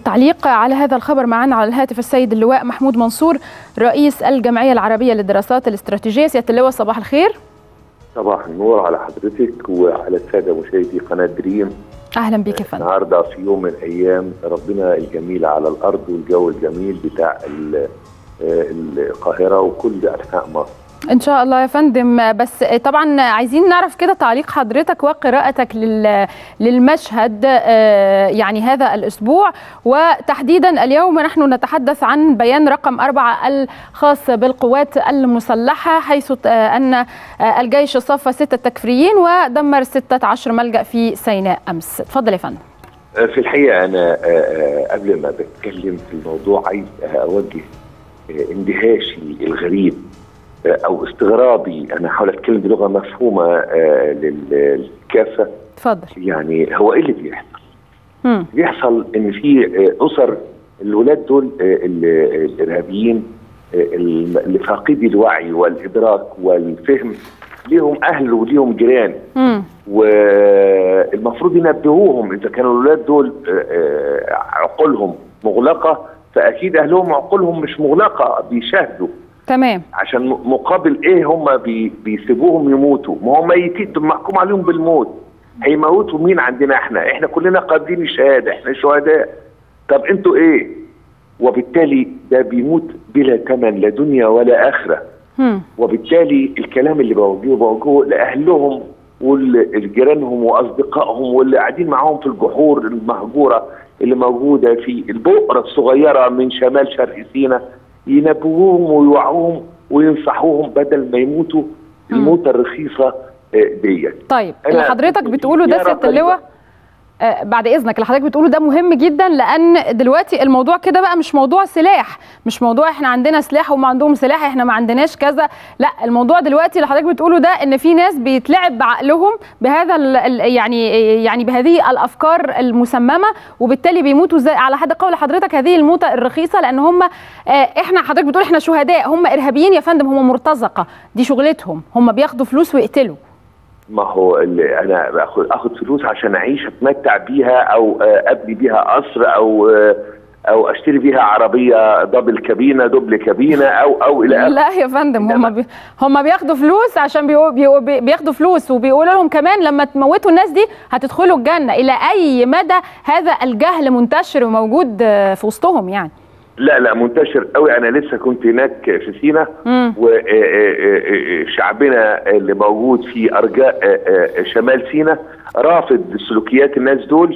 تعليق على هذا الخبر معنا على الهاتف السيد اللواء محمود منصور رئيس الجمعية العربية للدراسات الاستراتيجية سيادة اللواء صباح الخير صباح النور على حضرتك وعلى السادة مشاهدي قناة دريم أهلا بك يا فندم النهارده في يوم من الأيام ربنا الجميل على الأرض والجو الجميل بتاع القاهرة وكل أنحاء مصر ان شاء الله يا فندم بس طبعا عايزين نعرف كده تعليق حضرتك وقراءتك للمشهد يعني هذا الاسبوع وتحديدا اليوم نحن نتحدث عن بيان رقم أربعة الخاص بالقوات المسلحة حيث أن الجيش صف ستة تكفيريين ودمر 16 ملجأ في سيناء أمس تفضل يا فندم في الحقيقة أنا قبل ما بتكلم في الموضوع عايز أوجه اندهاشي الغريب او استغرابي انا هحاول اتكلم بلغه مفهومه للكافه اتفضل يعني هو ايه اللي بيحصل؟ مم. بيحصل ان في اسر الولاد دول الارهابيين اللي فاقدي الوعي والادراك والفهم ليهم اهل وليهم جيران والمفروض ينبهوهم اذا كانوا الولاد دول عقولهم مغلقه فاكيد اهلهم عقولهم مش مغلقه بيشاهدوا تمام عشان مقابل ايه هم بي بيسيبوهم يموتوا ما هم ميتين محكوم عليهم بالموت هيموتوا مين عندنا احنا احنا كلنا قابلين الشهاده احنا شهداء طب انتوا ايه وبالتالي ده بيموت بلا ثمن لا دنيا ولا اخره هم. وبالتالي الكلام اللي بوجهه بوجهه لاهلهم ولجيرانهم واصدقائهم واللي قاعدين معاهم في الجحور المهجوره اللي موجوده في البؤره الصغيره من شمال شرق سيناء ينبهوهم ويوعوهم وينصحوهم بدل ما يموتوا الموتة الرخيصة ديت طيب اللي حضرتك بتقوله ده سيادة اللواء آه بعد اذنك اللي حضرتك بتقوله ده مهم جدا لان دلوقتي الموضوع كده بقى مش موضوع سلاح مش موضوع احنا عندنا سلاح وهم عندهم سلاح احنا ما عندناش كذا لا الموضوع دلوقتي اللي حضرتك بتقوله ده ان في ناس بيتلعب بعقلهم بهذا يعني يعني بهذه الافكار المسممه وبالتالي بيموتوا زي على حد قول حضرتك هذه الموتة الرخيصه لان هم آه احنا حضرتك بتقول احنا شهداء هم ارهابيين يا فندم هم مرتزقه دي شغلتهم هم بياخدوا فلوس ويقتلوا ما هو اللي انا باخد اخد فلوس عشان اعيش اتمتع بيها او ابني بيها قصر او او اشتري بيها عربيه دبل كابينه دبل كابينه او او الى لا يا فندم هم بي هم بياخدوا فلوس عشان بيو بيو بياخدوا فلوس وبيقولوا لهم كمان لما تموتوا الناس دي هتدخلوا الجنه الى اي مدى هذا الجهل منتشر وموجود في وسطهم يعني لا لا منتشر قوي انا لسه كنت هناك في سينا وشعبنا اللي موجود في ارجاء شمال سينا رافض سلوكيات الناس دول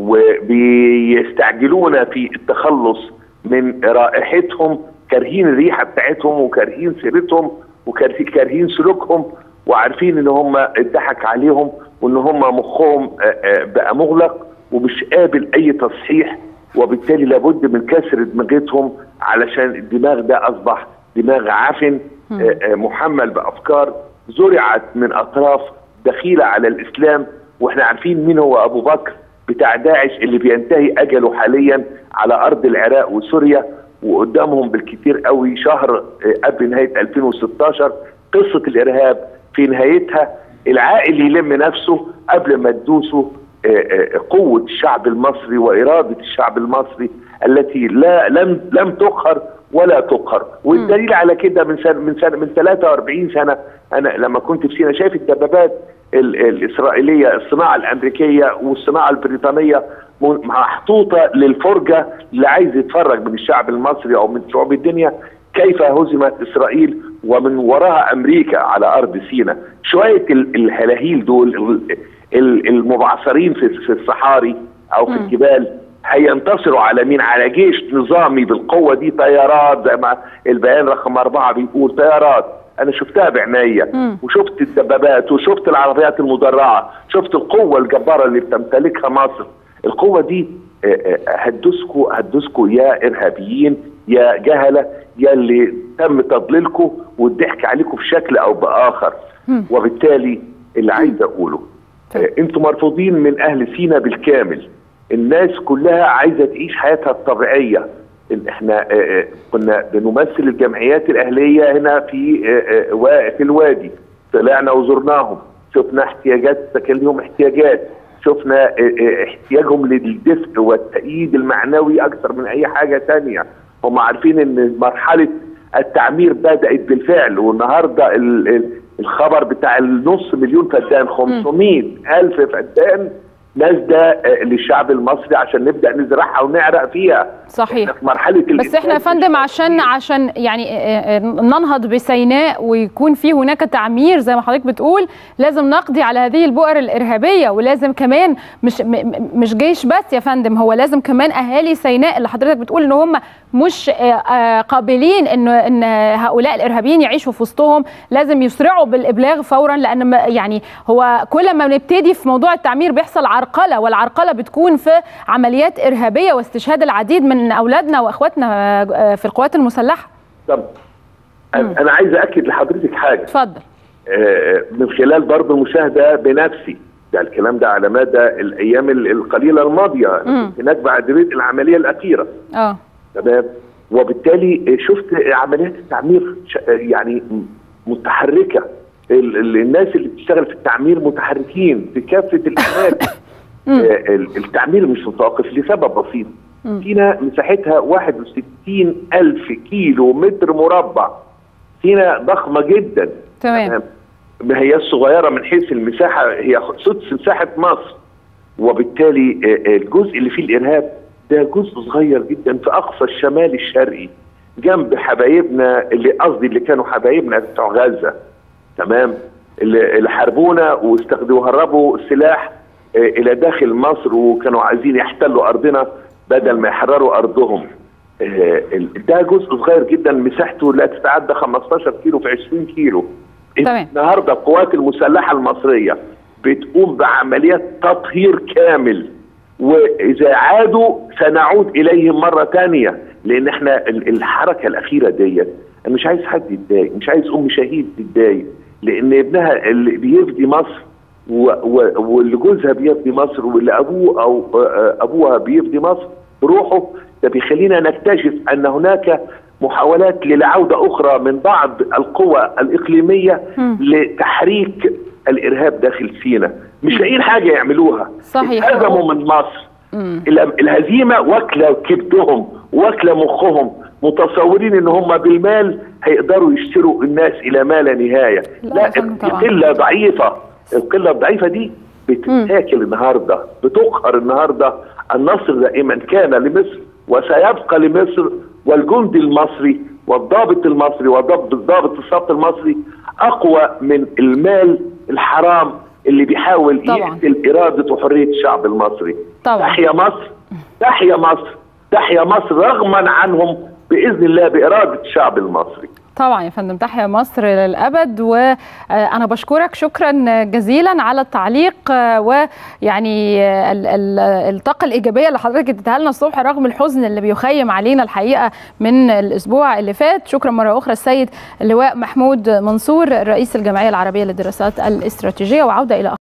وبيستعجلونا في التخلص من رائحتهم كارهين الريحه بتاعتهم وكارهين سيرتهم وكارهين سلوكهم وعارفين ان هم اتضحك عليهم وان هم مخهم بقى مغلق ومش قابل اي تصحيح وبالتالي لابد من كسر دماغتهم علشان الدماغ ده اصبح دماغ عفن محمل بافكار زرعت من اطراف دخيله على الاسلام واحنا عارفين مين هو ابو بكر بتاع داعش اللي بينتهي اجله حاليا على ارض العراق وسوريا وقدامهم بالكثير قوي شهر قبل نهايه 2016 قصه الارهاب في نهايتها العاقل يلم نفسه قبل ما تدوسه قوة الشعب المصري وإرادة الشعب المصري التي لا لم لم تقهر ولا تقهر والدليل على كده من سنة من سنة من 43 سنة أنا لما كنت في سينا شايف الدبابات الإسرائيلية الصناعة الأمريكية والصناعة البريطانية محطوطة للفرجة اللي عايز يتفرج من الشعب المصري أو من شعوب الدنيا كيف هزمت إسرائيل ومن وراها أمريكا على أرض سينا شوية الهلاهيل دول المبعثرين في الصحاري او في الجبال هينتصروا على مين؟ على جيش نظامي بالقوه دي طيارات زي ما البيان رقم اربعه بيقول طيارات انا شفتها بعناية وشفت الدبابات وشفت العربيات المدرعه، شفت القوه الجباره اللي بتمتلكها مصر، القوه دي هتدوسكوا هتدوسكوا يا ارهابيين يا جهله يا اللي تم تضليلكم والضحك عليكم بشكل او باخر وبالتالي اللي عايز اقوله انتوا مرفوضين من اهل سينا بالكامل الناس كلها عايزه تعيش حياتها الطبيعيه إن احنا كنا بنمثل الجمعيات الاهليه هنا في في الوادي طلعنا وزرناهم شفنا احتياجات كان لهم احتياجات شفنا احتياجهم للدفء والتأييد المعنوي اكثر من اي حاجه تانية هم عارفين ان مرحله التعمير بدات بالفعل والنهارده الخبر بتاع النص مليون فدان 500 الف فدان نازله للشعب المصري عشان نبدا نزرعها ونعرق فيها صحيح في مرحله بس احنا يا فندم عشان عشان يعني ننهض بسيناء ويكون في هناك تعمير زي ما حضرتك بتقول لازم نقضي على هذه البؤر الارهابيه ولازم كمان مش مش جيش بس يا فندم هو لازم كمان اهالي سيناء اللي حضرتك بتقول ان هم مش قابلين ان ان هؤلاء الارهابيين يعيشوا في وسطهم لازم يسرعوا بالابلاغ فورا لان يعني هو كل ما بنبتدي في موضوع التعمير بيحصل عرقله والعرقله بتكون في عمليات ارهابيه واستشهاد العديد من اولادنا واخواتنا في القوات المسلحه طب انا عايز اكد لحضرتك حاجه اتفضل من خلال برضه المشاهده بنفسي ده الكلام ده على مدى الايام القليله الماضيه هناك بعد بدء العمليه الاخيره اه تمام وبالتالي شفت عمليات التعمير يعني متحركه الناس اللي بتشتغل في التعمير متحركين في كافه الاماكن التعمير مش متوقف لسبب بسيط سينا مساحتها 61 ألف كيلو متر مربع سينا ضخمة جدا تمام ما هي صغيرة من حيث المساحة هي سدس مساحة مصر وبالتالي الجزء اللي فيه الإرهاب ده جزء صغير جدا في أقصى الشمال الشرقي جنب حبايبنا اللي قصدي اللي كانوا حبايبنا بتوع غزة تمام اللي, اللي حاربونا واستخدموا هربوا السلاح الى داخل مصر وكانوا عايزين يحتلوا ارضنا بدل ما يحرروا ارضهم ده جزء صغير جدا مساحته لا تتعدى 15 كيلو في 20 كيلو تمام. النهارده القوات المسلحه المصريه بتقوم بعمليات تطهير كامل واذا عادوا سنعود اليهم مره ثانيه لان احنا الحركه الاخيره ديت انا مش عايز حد يتضايق مش عايز ام شهيد تتضايق لان ابنها اللي بيفدي مصر واللي جوزها بيفدي مصر واللي ابوه او ابوها بيفدي مصر بروحه ده بيخلينا نكتشف ان هناك محاولات للعوده اخرى من بعض القوى الاقليميه م. لتحريك الارهاب داخل سيناء مش لاقيين حاجه يعملوها صحيح هزموا من مصر م. الهزيمه واكله كبدهم واكله مخهم متصورين ان هم بالمال هيقدروا يشتروا الناس الى ما لا نهايه لا, لا قله ضعيفه القله الضعيفه دي بتتاكل النهارده بتقهر النهارده النصر دائما كان لمصر وسيبقى لمصر والجندي المصري والضابط المصري والضابط الضابط الصف المصري اقوى من المال الحرام اللي بيحاول طبعا. يقتل اراده وحريه الشعب المصري طبعا. تحيا مصر تحيا مصر تحيا مصر رغما عنهم باذن الله باراده الشعب المصري طبعا يا فندم تحيا مصر للابد وانا بشكرك شكرا جزيلا على التعليق ويعني الطاقه الايجابيه اللي حضرتك اديتها لنا الصبح رغم الحزن اللي بيخيم علينا الحقيقه من الاسبوع اللي فات شكرا مره اخرى السيد اللواء محمود منصور رئيس الجمعيه العربيه للدراسات الاستراتيجيه وعوده الى